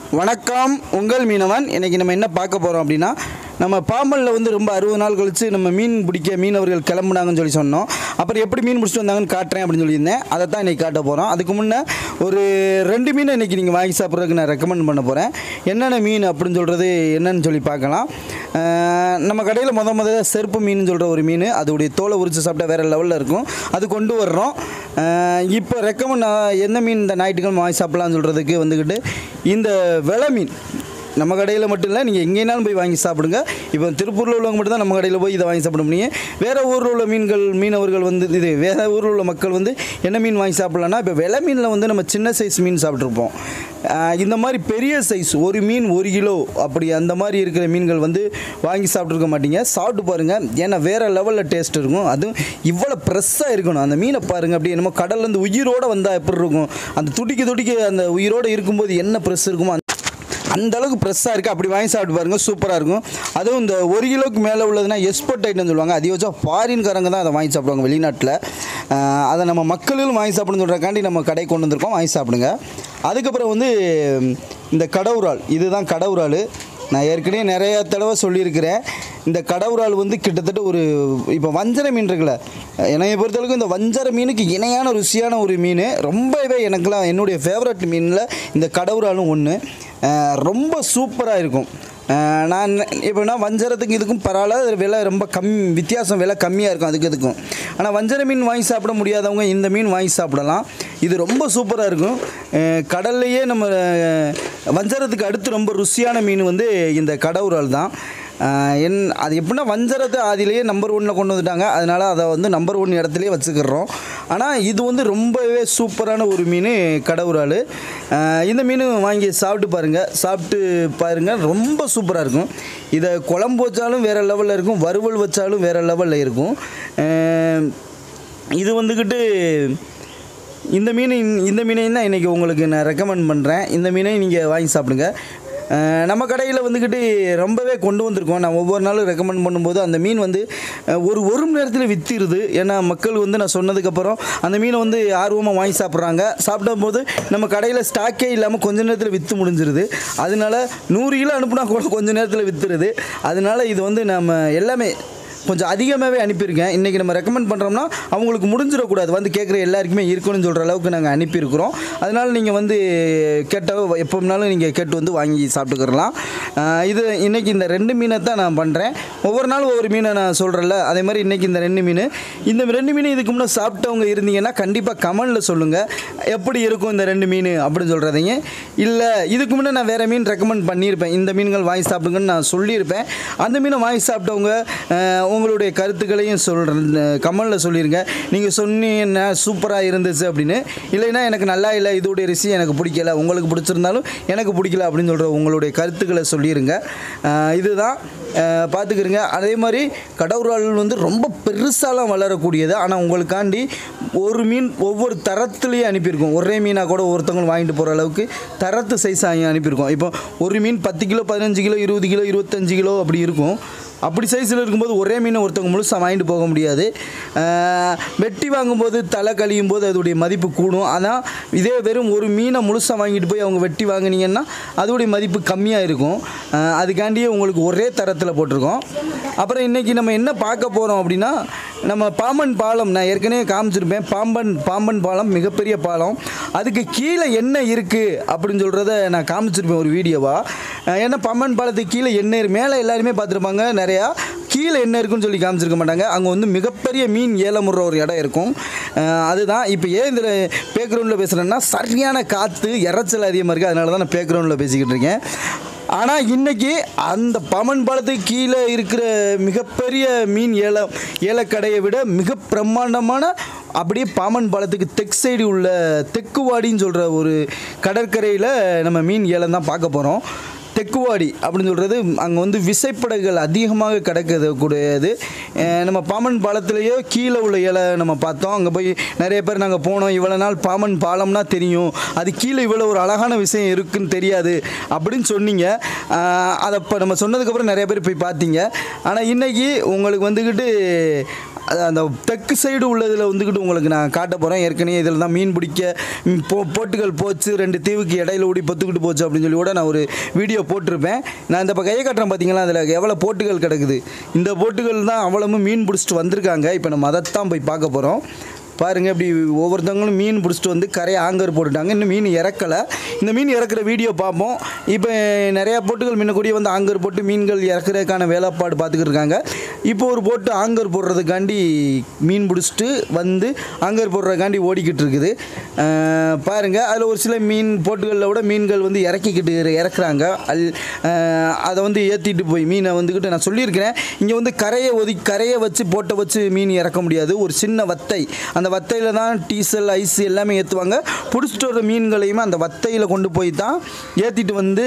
வணக்கம் உங்கள் மீனவன் இன்னைக்கு நம்ம என்ன பார்க்க போகிறோம் அப்படின்னா நம்ம பாம்பனில் வந்து ரொம்ப அறுபது நாள் கழித்து நம்ம மீன் பிடிக்க மீனவர்கள் கிளம்புனாங்கன்னு சொல்லி சொன்னோம் அப்புறம் எப்படி மீன் பிடிச்சிட்டு வந்தாங்கன்னு காட்டுறேன் அப்படின்னு சொல்லியிருந்தேன் அதை தான் இன்றைக்கி காட்ட போகிறோம் அதுக்கு முன்னே ஒரு ரெண்டு மீன் இன்றைக்கி நீங்கள் வாங்கி சாப்பிட்றதுக்கு நான் ரெக்கமெண்ட் பண்ண போகிறேன் என்னென்ன மீன் அப்படின்னு சொல்கிறது என்னன்னு சொல்லி பார்க்கலாம் அஹ் நம்ம கடையில் முத முதல்ல செருப்பு மீன் சொல்கிற ஒரு மீன் அதோடைய தோலை உரித்து சாப்பிட்டா வேறு லெவலில் இருக்கும் அது கொண்டு வர்றோம் அஹ் இப்போ ரெக்கமெண்ட் எந்த மீன் இந்த ஞாயிற்றுக்கிழமை வாங்கி சாப்பிட்லாம்னு சொல்கிறதுக்கு வந்துக்கிட்டு இந்த வெலை மீன் நம்ம கடையில் மட்டும் இல்லை நீங்கள் எங்கேனாலும் போய் வாங்கி சாப்பிடுங்க இப்போ திருப்பூரில் உள்ளவங்க மட்டும் தான் நம்ம கடையில் போய் இதை வாங்கி சாப்பிட முடியும் வேறு ஊரில் உள்ள மீன்கள் மீனவர்கள் வந்து இது வேறு ஊரில் உள்ள மக்கள் வந்து என்ன மீன் வாங்கி சாப்பிட்லான்னா இப்போ வெலை மீனில் வந்து நம்ம சின்ன சைஸ் மீன் சாப்பிட்ருப்போம் ஆஹ் இந்த மாதிரி பெரிய சைஸ் ஒரு மீன் ஒரு கிலோ அப்படி அந்த மாதிரி இருக்கிற மீன்கள் வந்து வாங்கி சாப்பிட்ருக்க மாட்டீங்க சாப்பிட்டு பாருங்கள் ஏன்னா வேறு லெவலில் டேஸ்ட் இருக்கும் அதுவும் இவ்வளோ ப்ரெஸ்ஸாக இருக்கணும் அந்த மீனை பாருங்கள் அப்படி என்னமோ கடல்லேருந்து உயிரோடு வந்தால் எப்படி இருக்கும் அந்த துடிக்க துடிக்க அந்த உயிரோடு இருக்கும்போது என்ன ப்ரெஸ் இருக்குமோ அந்த அந்த அளவுக்கு ப்ரெஸ்ஸாக இருக்குது அப்படி வாங்கி சாப்பிட்டு பாருங்க சூப்பராக இருக்கும் அதுவும் இந்த ஒரு கிலோக்கு மேலே உள்ளதுன்னா எக்ஸ்போர்ட் ஐட்டம் சொல்லுவாங்க அதிகபட்சம் ஃபாரின்காரங்க தான் அதை வாங்கி சாப்பிடுவாங்க வெளிநாட்டில் ஆஹ் அதை நம்ம மக்களும் வாங்கி சாப்பிடணும்னு சொல்கிறக்காண்டி நம்ம கடை கொண்டு வந்திருக்கோம் வாங்கி சாப்பிடுங்க அதுக்கப்புறம் வந்து இந்த கடவுரால் இதுதான் கடவுரால் நான் ஏற்கனவே நிறைய தடவை சொல்லியிருக்கிறேன் இந்த கடவுரால் வந்து கிட்டத்தட்ட ஒரு இப்போ வஞ்சர மீன் இருக்குல்ல என்னைய பொறுத்தளவுக்கு இந்த வஞ்சர மீனுக்கு இணையான ருசியான ஒரு மீன் ரொம்பவே எனக்குலாம் என்னுடைய ஃபேவரட் மீனில் இந்த கடவுராலும் ஒன்று ரொம்ப சூப்பராக இருக்கும் அஹ் நான் எப்படின்னா வஞ்சரத்துக்கு இதுக்கும் பரவாயில்ல அது விலை ரொம்ப கம் வித்தியாசம் விலை கம்மியாக இருக்கும் அதுக்கு இதுக்கும் ஆனால் வஞ்சர மீன் வாங்கி சாப்பிட முடியாதவங்க இந்த மீன் வாங்கி சாப்பிடலாம் இது ரொம்ப சூப்பராக இருக்கும் அஹ் கடல்லையே நம்ம அஹ், வஞ்சரத்துக்கு அடுத்து ரொம்ப ருசியான மீன் வந்து இந்த கடவுரால் தான் ஆஹ் என் அது எப்படின்னா வஞ்சரத்தை அதிலேயே நம்பர் ஒன்னில் கொண்டு வந்துட்டாங்க அதனால் அதை வந்து நம்பர் ஒன் இடத்துலையே வச்சுக்கிறோம் ஆனால் இது வந்து ரொம்பவே சூப்பரான ஒரு மீன் கடவுரால் ஆஹ் இந்த மீன் வாங்கி சாப்பிட்டு பாருங்கள் சாப்பிட்டு பாருங்கள் ரொம்ப சூப்பராக இருக்கும் இதை குழம்பு வச்சாலும் வேறு லெவலில் இருக்கும் வறுவல் வச்சாலும் வேறு லெவலில் இருக்கும் ஆஹ் இது வந்துக்கிட்டு இந்த மீன் இந்த மீனையும் தான் இன்றைக்கி உங்களுக்கு நான் ரெக்கமெண்ட் பண்ணுறேன் இந்த மீனை நீங்கள் வாங்கி சாப்பிடுங்க அஹ் நம்ம கடையில் வந்துக்கிட்டு ரொம்பவே கொண்டு வந்திருக்கோம் நான் ஒவ்வொரு நாளும் ரெக்கமெண்ட் பண்ணும்போது அந்த மீன் வந்து அஹ், ஒரு ஒரு மணி நேரத்தில் வித்திருது ஏன்னா மக்கள் வந்து நான் சொன்னதுக்கப்புறம் அந்த மீனை வந்து ஆர்வமாக வாங்கி சாப்பிட்றாங்க சாப்பிடும்போது நம்ம கடையில் ஸ்டாக்கே இல்லாமல் கொஞ்ச நேரத்தில் விற்று முடிஞ்சிருது அதனால நூறு கிலோ அனுப்புனா கூட கொஞ்ச நேரத்தில் விற்றுருது அதனால இது வந்து நம்ம எல்லாமே கொஞ்சம் அதிகமாகவே அனுப்பியிருக்கேன் இன்றைக்கி நம்ம ரெக்கமெண்ட் பண்ணுறோம்னா அவங்களுக்கு முடிஞ்சிடக்கூடாது வந்து கேட்குற எல்லாருக்குமே இருக்கணும்னு சொல்கிற அளவுக்கு நாங்கள் அனுப்பியிருக்கிறோம் அதனால் நீங்கள் வந்து கேட்ட எப்போனாலும் நீங்கள் கேட்டு வந்து வாங்கி சாப்பிட்டுக்கிறலாம் ஆஹ் இது இன்றைக்கி இந்த ரெண்டு மீனை தான் நான் பண்ணுறேன் ஒவ்வொரு நாளும் ஒவ்வொரு மீனை நான் சொல்கிறேன்ல அதே மாதிரி இன்றைக்கி இந்த ரெண்டு மீன் இந்த ரெண்டு மீன் இதுக்கு முன்னே சாப்பிட்டவங்க இருந்தீங்கன்னா கண்டிப்பாக கமெண்டில் சொல்லுங்கள் எப்படி இருக்கும் இந்த ரெண்டு மீன் அப்படின்னு சொல்கிறதைங்க இல்லை இதுக்கு முன்னே நான் வேறு மீன் ரெக்கமெண்ட் பண்ணியிருப்பேன் இந்த மீன்கள் வாங்கி சாப்பிடுங்கன்னு நான் சொல்லியிருப்பேன் அந்த மீனை வாங்கி சாப்பிட்டவங்க அஹ், உங்களுடைய கருத்துக்களையும் சொல்கிறேன் கமெண்டில் சொல்லிடுங்க நீங்கள் சொன்னீங்கன்னா சூப்பராக இருந்துச்சு அப்படின்னு இல்லைன்னா எனக்கு நல்லா இல்லை இதோடைய ருசி எனக்கு பிடிக்கல உங்களுக்கு பிடிச்சிருந்தாலும் எனக்கு பிடிக்கல அப்படின்னு சொல்கிற உங்களுடைய கருத்துக்களை சொல்லிடுங்க அஹ், இதுதான் அஹ், பார்த்துக்கிறங்க அதே மாதிரி கடவுரால் வந்து ரொம்ப பெருசாலாம் வளரக்கூடியது ஆனால் உங்களுக்காண்டி ஒரு மீன் ஒவ்வொரு தரத்துலேயும் அனுப்பியிருக்கோம் ஒரே மீனாக கூட ஒருத்தவங்க வாங்கிட்டு போகிற அளவுக்கு தரத்து சைஸ் வாங்கி அனுப்பியிருக்கோம் இப்போ ஒரு மீன் பத்து கிலோ பதினஞ்சு கிலோ இருபது கிலோ இருபத்தஞ்சு கிலோ அப்படி இருக்கும் அப்படி சைஸில் இருக்கும்போது ஒரே மீனை ஒருத்தவங்க முழுசாக வாங்கிட்டு போக முடியாது ஆஹ் வெட்டி வாங்கும்போது தலை கழியும் போது அதோடைய மதிப்பு கூடும் ஆனால் இதே வெறும் ஒரு மீனை முழுசாக வாங்கிட்டு போய் அவங்க வெட்டி வாங்குனீங்கன்னா அதோடைய மதிப்பு கம்மியாக இருக்கும் ஆஹ் அதுக்காண்டியே உங்களுக்கு ஒரே தரத்தில் போட்டிருக்கோம் அப்புறம் இன்றைக்கி நம்ம என்ன பார்க்க போகிறோம் அப்படின்னா நம்ம பாம்பன் பாலம் நான் ஏற்கனவே காமிச்சிருப்பேன் பாம்பன் பாம்பன் பாலம் மிகப்பெரிய பாலம் அதுக்கு கீழே என்ன இருக்குது அப்படின்னு சொல்கிறத நான் காமிச்சிருப்பேன் ஒரு வீடியோவாக ஏன்னா பாம்பன் பாலத்துக்கு கீழே என்ன இருக்கு மேலே எல்லாருமே பார்த்துருப்பாங்க நிறையா கீழே என்ன இருக்குன்னு சொல்லி காமிச்சிருக்க மாட்டாங்க அங்கே வந்து மிகப்பெரிய மீன் ஏலமுற ஒரு இடம் இருக்கும் அஹ் அதுதான் இப்போ ஏன் இதில் பேக்ரவுண்டில் பேசுகிறேன்னா சரியான காற்று இறைச்சல் அதிகமாக இருக்குது அதனால தான் நான் பேக்ரவுண்டில் பேசிக்கிட்டு இருக்கேன் ஆனால் இன்னைக்கு அந்த பமன் பாலத்துக்கு கீழே இருக்கிற மிகப்பெரிய மீன் ஏல ஏலக்கடையை விட மிக பிரம்மாண்டமான அப்படியே பாமன் பாலத்துக்கு தெற்கு சைடு உள்ள தெக்குவாடின்னு சொல்கிற ஒரு கடற்கரையில் நம்ம மீன் ஏலம் தான் பார்க்க போகிறோம் தெக்குவாடி அப்படின்னு சொல்கிறது அங்கே வந்து விசைப்படகுகள் அதிகமாக கிடக்குது கூடியது அஹ் நம்ம பாம்பன் பாலத்திலேயோ கீழே உள்ள இலை நம்ம பார்த்தோம் அங்கே போய் நிறைய பேர் நாங்கள் போனோம் இவ்வளோ நாள் பாம்பன் பாலம்னா தெரியும் அது கீழே இவ்வளோ ஒரு அழகான விஷயம் இருக்குன்னு தெரியாது அப்படின்னு சொன்னீங்க அஹ் அதை இப்போ நம்ம சொன்னதுக்கப்புறம் நிறைய பேர் போய் பார்த்தீங்க ஆனால் இன்றைக்கி உங்களுக்கு வந்துக்கிட்டு அது அந்த தெற்கு சைடு உள்ளதில் வந்துக்கிட்டு உங்களுக்கு நான் காட்ட போகிறேன் ஏற்கனவே இதில் தான் மீன் பிடிக்க ம், போ போட்டுகள் போச்சு ரெண்டு தீவுக்கு இடையில ஓடி பொத்துக்கிட்டு போச்சு அப்படின்னு சொல்லி கூட நான் ஒரு வீடியோ போட்டிருப்பேன் நான் இந்த இப்போ கையை காட்டுறேன் பார்த்தீங்களா அதில் எவ்வளோ போட்டுகள் கிடக்குது இந்த போட்டுகள் தான் அவ்வளவு மீன் பிடிச்சிட்டு வந்திருக்காங்க இப்போ நம்ம அதைத்தான் போய் பார்க்க போகிறோம் பாருங்கள் இப்படி ஒவ்வொருத்தவங்களும் மீன் பிடிச்சிட்டு வந்து கரையை ஆங்கர் போட்டுட்டாங்க இன்னும் மீன் இறக்கலை இந்த மீன் இறக்குற வீடியோ பார்ப்போம் இப்போ நிறையா போட்டுகள் முன்னக்கூடிய வந்து ஆங்கர் போட்டு மீன்கள் இறக்குறதுக்கான வேலைப்பாடு பார்த்துக்கிட்டு இருக்காங்க இப்போ ஒரு போட்டு ஆங்கர் போடுறதுக்காண்டி மீன் பிடிச்சிட்டு வந்து ஆங்கர் போடுறதுக்காண்டி ஓடிக்கிட்டு இருக்குது அஹ் பாருங்க அதில் ஒரு சில மீன் போட்டுகளில் விட மீன்கள் வந்து இறக்கிக்கிட்டு இரு- இறக்குறாங்க அல் அஹ் அதை வந்து ஏற்றிட்டு போய் மீனை வந்துக்கிட்டு நான் சொல்லியிருக்கிறேன் இங்கே வந்து கரையை ஒதுக்கி கரையை வச்சு போட்டை வச்சு மீன் இறக்க முடியாது ஒரு சின்ன வத்தை அந்த வத்தையில் தான் டீசல் ஐஸ் எல்லாமே ஏற்றுவாங்க பிடிச்சிட்டு வர மீன்களையுமே அந்த வத்தையில் கொண்டு போய் தான் ஏற்றிட்டு வந்து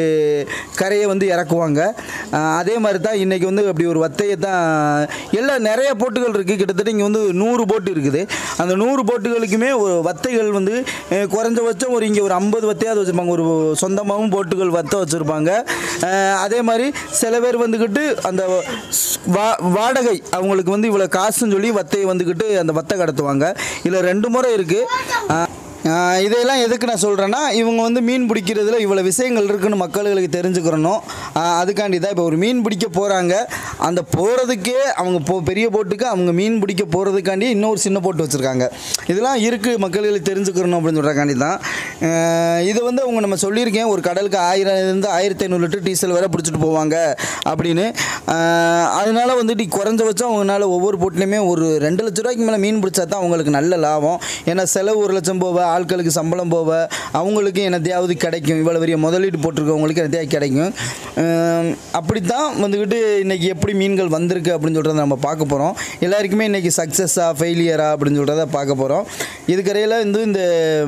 கரையை வந்து இறக்குவாங்க அஹ் அதே மாதிரி தான் இன்றைக்கி வந்து அப்படி ஒரு வத்தையை தான் எல்லா நிறைய போட்டுகள் இருக்குது கிட்டத்தட்ட இங்கே வந்து நூறு போட்டு இருக்குது அந்த நூறு போட்டுகளுக்குமே ஒரு வத்தைகள் வந்து அஹ், குறைஞ்சபட்சம் ஒரு இங்கே ஒரு ஐம்பது வத்தையாவது வச்சுருப்பாங்க ஒரு சொந்தமாகவும் போட்டுகள் வத்தை வச்சுருப்பாங்க அதே மாதிரி சில பேர் வந்துக்கிட்டு அந்த வா வாடகை அவங்களுக்கு வந்து இவ்வளோ காசுன்னு சொல்லி வத்தையை வந்துக்கிட்டு அந்த வத்தை கடத்துவாங்க இதில் ரெண்டு முறை இருக்குது ஆஹ் இதையெல்லாம் எதுக்கு நான் சொல்கிறேன்னா இவங்க வந்து மீன் பிடிக்கிறதுல இவ்வளோ விஷயங்கள் இருக்குன்னு மக்களுக்கு தெரிஞ்சுக்கிறணும் ஆஹ் அதுக்காண்டி தான் இப்போ ஒரு மீன் பிடிக்க போகிறாங்க அந்த போகிறதுக்கே அவங்க போ பெரிய போட்டுக்கு அவங்க மீன் பிடிக்க போகிறதுக்காண்டி இன்னொரு சின்ன போட்டு வச்சுருக்காங்க இதெல்லாம் இருக்குது மக்களுக்கு தெரிஞ்சுக்கிறணும் அப்படின்னு சொல்கிறக்காண்டி தான் ஆஹ் இது வந்து அவங்க நம்ம சொல்லியிருக்கேன் ஒரு கடலுக்கு ஆயிரம் இருந்து ஆயிரத்தி ஐநூறு லிட்டர் டீசல் வரை பிடிச்சிட்டு போவாங்க அப்படின்னு ஆஹ் அதனால வந்துட்டு குறைஞ்சபட்சம் அவங்களால ஒவ்வொரு போட்லேயுமே ஒரு ரெண்டு லட்ச ரூபாய்க்கு மேலே மீன் பிடிச்சா தான் அவங்களுக்கு நல்ல லாபம் ஏன்னா செலவு ஒரு லட்சம் போவ ஆட்களுக்கு சம்பளம் போவ அவங்களுக்கு என்னத்தையாவது கிடைக்கும் இவ்வளோ பெரிய முதலீடு போட்டிருக்கவங்களுக்கு என்னத்தையாவது கிடைக்கும் ஆஹ் அப்படி தான் வந்துக்கிட்டு இன்றைக்கி எப்படி மீன்கள் வந்திருக்கு அப்படின்னு சொல்கிறத நம்ம பார்க்க போகிறோம் எல்லாருக்குமே இன்றைக்கி சக்ஸஸாக ஃபெயிலியரா அப்படின்னு சொல்கிறத பார்க்க போகிறோம் இதுக்கரையில் வந்து இந்த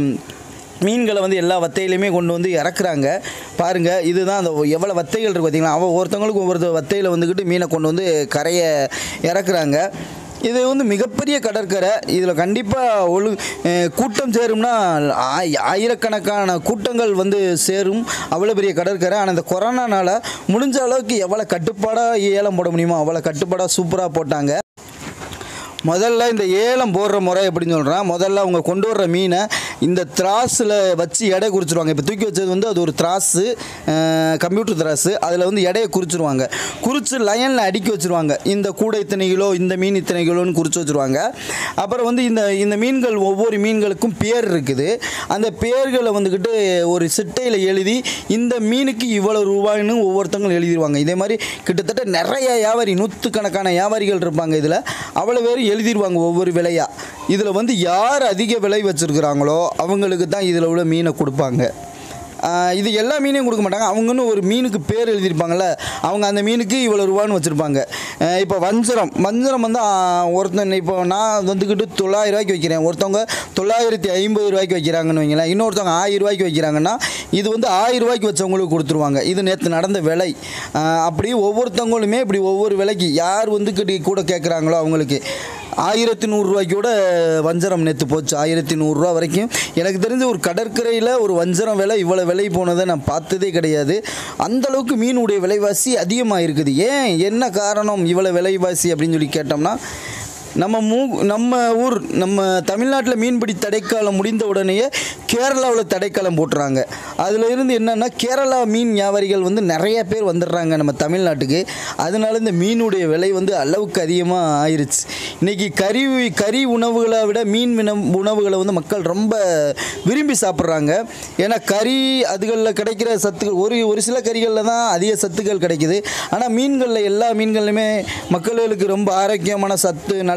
மீன்களை வந்து எல்லா வத்தையிலையுமே கொண்டு வந்து இறக்குறாங்க பாருங்கள் இதுதான் அந்த எவ்வளோ வத்தைகள் இருக்குது பார்த்தீங்களா அவள் ஒருத்தவங்களுக்கு ஒவ்வொரு வத்தையில் வந்துக்கிட்டு மீனை கொண்டு வந்து கரையை இறக்குறாங்க இது வந்து மிகப்பெரிய கடற்கரை இதில் கண்டிப்பாக ஒழு அஹ் கூட்டம் சேரும்னா ஆய்- ஆயிரக்கணக்கான கூட்டங்கள் வந்து சேரும் அவ்வளோ பெரிய கடற்கரை ஆனால் இந்த கொரோனானால முடிஞ்ச அளவுக்கு எவ்வளோ கட்டுப்பாடாக ஏலம் போட முடியுமோ அவ்வளோ கட்டுப்பாடாக சூப்பராக போட்டாங்க முதல்ல இந்த ஏலம் போடுற முறை எப்படின்னு சொல்கிறேன் முதல்ல அவங்க கொண்டு வர்ற மீனை இந்த திராஸில் வச்சு எடை குறிச்சிருவாங்க இப்போ தூக்கி வச்சது வந்து அது ஒரு திராஸு கம்ப்யூட்டர் திராஸு அதில் வந்து எடையை குறிச்சிருவாங்க குறித்து லைனில் அடுக்கி வச்சுருவாங்க இந்த கூடை இத்தனை கிலோ இந்த மீன் இத்தனை கிலோன்னு குறித்து வச்சுருவாங்க அப்புறம் வந்து இந்த இந்த மீன்கள் ஒவ்வொரு மீன்களுக்கும் பேர் இருக்குது அந்த பேர்களை வந்துக்கிட்டு ஒரு சிட்டையில் எழுதி இந்த மீனுக்கு இவ்வளோ ரூபாய்னு ஒவ்வொருத்தங்களும் எழுதிடுவாங்க இதே மாதிரி கிட்டத்தட்ட நிறைய வியாபாரி நூற்றுக்கணக்கான வியாபாரிகள் இருப்பாங்க இதில் அவ்வளோ பேர் எழுதிடுவாங்க ஒவ்வொரு விலையா இதில் வந்து யார் அதிக விலை வச்சுருக்குறாங்களோ அவங்களுக்கு தான் இதில் உள்ள மீனை கொடுப்பாங்க ஆஹ் இது எல்லா மீனையும் கொடுக்க மாட்டாங்க அவங்கன்னு ஒரு மீனுக்கு பேர் எழுதியிருப்பாங்கல்ல அவங்க அந்த மீனுக்கு இவ்வளோ ரூபான்னு வச்சுருப்பாங்க இப்போ வஞ்சரம் வஞ்சரம் வந்து ஆஹ், ஒருத்தன் இப்போ நான் வந்துக்கிட்டு தொள்ளாயிரம் ரூபாய்க்கு வைக்கிறேன் ஒருத்தவங்க தொள்ளாயிரத்தி ஐம்பது ரூபாய்க்கு வைக்கிறாங்கன்னு வைங்களேன் இன்னொருத்தவங்க ஆயிரம் ரூபாய்க்கு வைக்கிறாங்கன்னா இது வந்து ஆயிரம் ரூபாய்க்கு வச்சவங்களுக்கு கொடுத்துருவாங்க இது நேற்று நடந்த விலை ஆஹ், அப்படி ஒவ்வொருத்தவங்களுமே இப்படி ஒவ்வொரு விலைக்கு யார் வந்து கூட கேட்குறாங்களோ அவங்களுக்கு ஆயிரத்தி நூறுரூவாய்க்கு கூட வஞ்சரம் நேற்று போச்சு ஆயிரத்தி நூறுரூவா வரைக்கும் எனக்கு தெரிஞ்ச ஒரு கடற்கரையில் ஒரு வஞ்சரம் விலை இவ்வளோ விலை போனதை நான் பார்த்ததே கிடையாது அந்த அளவுக்கு மீனுடைய விலைவாசி அதிகமாக இருக்குது ஏன் என்ன காரணம் இவ்வளோ விலைவாசி அப்படின்னு சொல்லி கேட்டோம்னா நம்ம மூ நம்ம ஊர் நம்ம தமிழ்நாட்டில் மீன்பிடி தடைக்காலம் முடிந்த உடனேயே கேரளாவில் தடைக்காலம் போட்டுறாங்க அதில் இருந்து என்னென்னா கேரளா மீன் வியாபாரிகள் வந்து நிறைய பேர் வந்துடுறாங்க நம்ம தமிழ்நாட்டுக்கு அதனால இந்த மீனுடைய விலை வந்து அளவுக்கு அதிகமாக ஆயிருச்சு இன்றைக்கி கறி கறி உணவுகளை விட மீன் வினம் உணவுகளை வந்து மக்கள் ரொம்ப விரும்பி சாப்பிட்றாங்க ஏன்னா கறி அதுகளில் கிடைக்கிற சத்துக்கள் ஒரு ஒரு சில கறிகளில் தான் அதிக சத்துக்கள் கிடைக்குது ஆனால் மீன்களில் எல்லா மீன்கள்லையுமே மக்களுக்கு ரொம்ப ஆரோக்கியமான சத்து நல்ல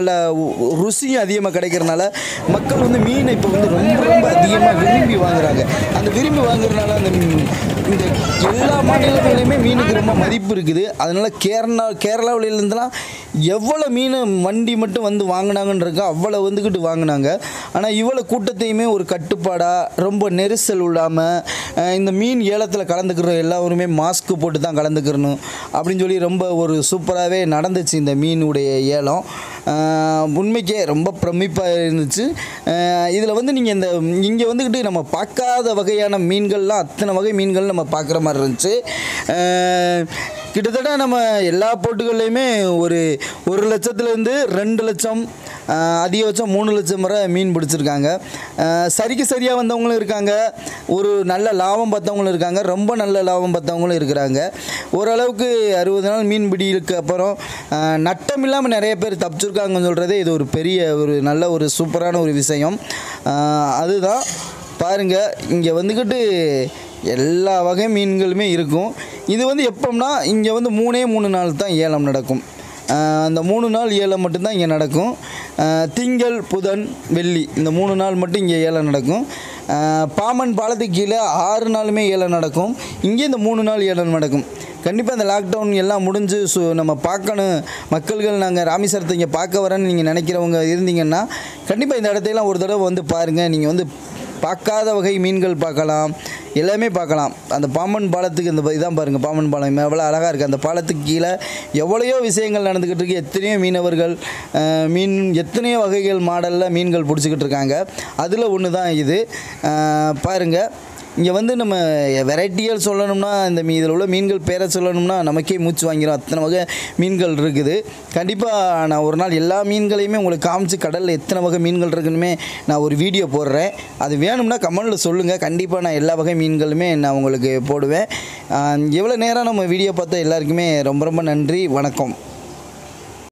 நல்ல உ- ருசியும் அதிகமாக கிடைக்கிறனால மக்கள் வந்து மீனை இப்போ வந்து ரொம்ப ரொம்ப அதிகமாக விரும்பி வாங்குறாங்க அந்த விரும்பி வாங்குறதுனால அந்த மீன் இந்த எல்லா மாநிலங்களிலுமே மீனுக்கு ரொம்ப மதிப்பு இருக்குது அதனால கேரளா கேரளாவிலேருந்துலாம் எவ்வளோ மீன் வண்டி மட்டும் வந்து வாங்கினாங்கன்றக்க அவ்வளோ வந்துக்கிட்டு வாங்கினாங்க ஆனால் இவ்வளோ கூட்டத்தையுமே ஒரு கட்டுப்பாடாக ரொம்ப நெரிசல் இல்லாமல் இந்த மீன் ஏலத்தில் கலந்துக்கிற எல்லாருமே மாஸ்க் போட்டு தான் கலந்துக்கிறணும் அப்படின்னு சொல்லி ரொம்ப ஒரு சூப்பராகவே நடந்துச்சு இந்த மீனுடைய ஏலம் அஹ் உண்மைக்கே ரொம்ப பிரமிப்பாக இருந்துச்சு இதில் வந்து நீங்கள் இந்த இங்கே வந்துக்கிட்டு நம்ம பார்க்காத வகையான மீன்கள்லாம் அத்தனை வகை மீன்கள் நம்ம பார்க்குற மாதிரி இருந்துச்சு அஹ் கிட்டத்தட்ட நம்ம எல்லா போட்டுகள்லையுமே ஒரு ஒரு லட்சத்துலேருந்து ரெண்டு லட்சம் அஹ் அதிகபட்சம் மூணு லட்சம் வரை மீன் பிடிச்சிருக்காங்க அஹ் சரிக்கு சரியாக வந்தவங்களும் இருக்காங்க ஒரு நல்ல லாபம் பார்த்தவங்களும் இருக்காங்க ரொம்ப நல்ல லாபம் பார்த்தவங்களும் இருக்கிறாங்க ஓரளவுக்கு அறுபது நாள் மீன் பிடிக்கு அப்புறம் அஹ் நட்டம் இல்லாமல் நிறைய பேர் தப்பிச்சிருக்காங்கன்னு சொல்கிறதே இது ஒரு பெரிய ஒரு நல்ல ஒரு சூப்பரான ஒரு விஷயம் அஹ் அதுதான் பாருங்கள் இங்கே வந்துக்கிட்டு எல்லா வகை மீன்களுமே இருக்கும் இது வந்து எப்போம்னா இங்கே வந்து மூணே மூணு நாள் தான் ஏலம் நடக்கும் ஆஹ் அந்த மூணு நாள் ஏலம் மட்டும்தான் இங்கே நடக்கும் ஆஹ் திங்கள் புதன் வெள்ளி இந்த மூணு நாள் மட்டும் இங்கே ஏலம் நடக்கும் ஆஹ் பாமன் பாலத்துக்கு கீழே ஆறு நாளுமே ஏலம் நடக்கும் இங்கே இந்த மூணு நாள் ஏலம் நடக்கும் கண்டிப்பாக இந்த லாக்டவுன் எல்லாம் முடிஞ்சு ஸோ நம்ம பார்க்கணும் மக்கள்கள் நாங்கள் ராமேஸ்வரத்தை இங்கே பார்க்க வரேன்னு நீங்கள் நினைக்கிறவங்க இருந்தீங்கன்னா கண்டிப்பாக இந்த இடத்தையெல்லாம் ஒரு தடவை வந்து பாருங்கள் நீங்கள் வந்து பார்க்காத வகை மீன்கள் பார்க்கலாம் எல்லாமே பார்க்கலாம் அந்த பாம்பன் பாலத்துக்கு இந்த இதான் பாருங்கள் பாம்பன் பாலம் எவ்வளோ அழகாக இருக்குது அந்த பாலத்துக்கு கீழே எவ்வளையோ விஷயங்கள் நடந்துக்கிட்டு இருக்கு எத்தனையோ மீனவர்கள் அஹ், மீன் எத்தனையோ வகைகள் மாடலில் மீன்கள் பிடிச்சிக்கிட்டு இருக்காங்க அதில் ஒன்று தான் இது அஹ், பாருங்கள் இங்கே வந்து நம்ம வெரைட்டிகள் சொல்லணும்னா இந்த மீ இதில் உள்ள மீன்கள் பேரை சொல்லணும்னா நமக்கே மூச்சு வாங்கிடும் அத்தனை வகை மீன்கள் இருக்குது கண்டிப்பாக நான் ஒரு நாள் எல்லா மீன்களையுமே உங்களுக்கு காமிச்சு கடலில் எத்தனை வகை மீன்கள் இருக்குன்னுமே நான் ஒரு வீடியோ போடுறேன் அது வேணும்னா கமெண்டில் சொல்லுங்கள் கண்டிப்பாக நான் எல்லா வகை மீன்களுமே நான் உங்களுக்கு போடுவேன் எவ்வளோ நேரம் நம்ம வீடியோ பார்த்தா எல்லாருக்குமே ரொம்ப ரொம்ப நன்றி வணக்கம்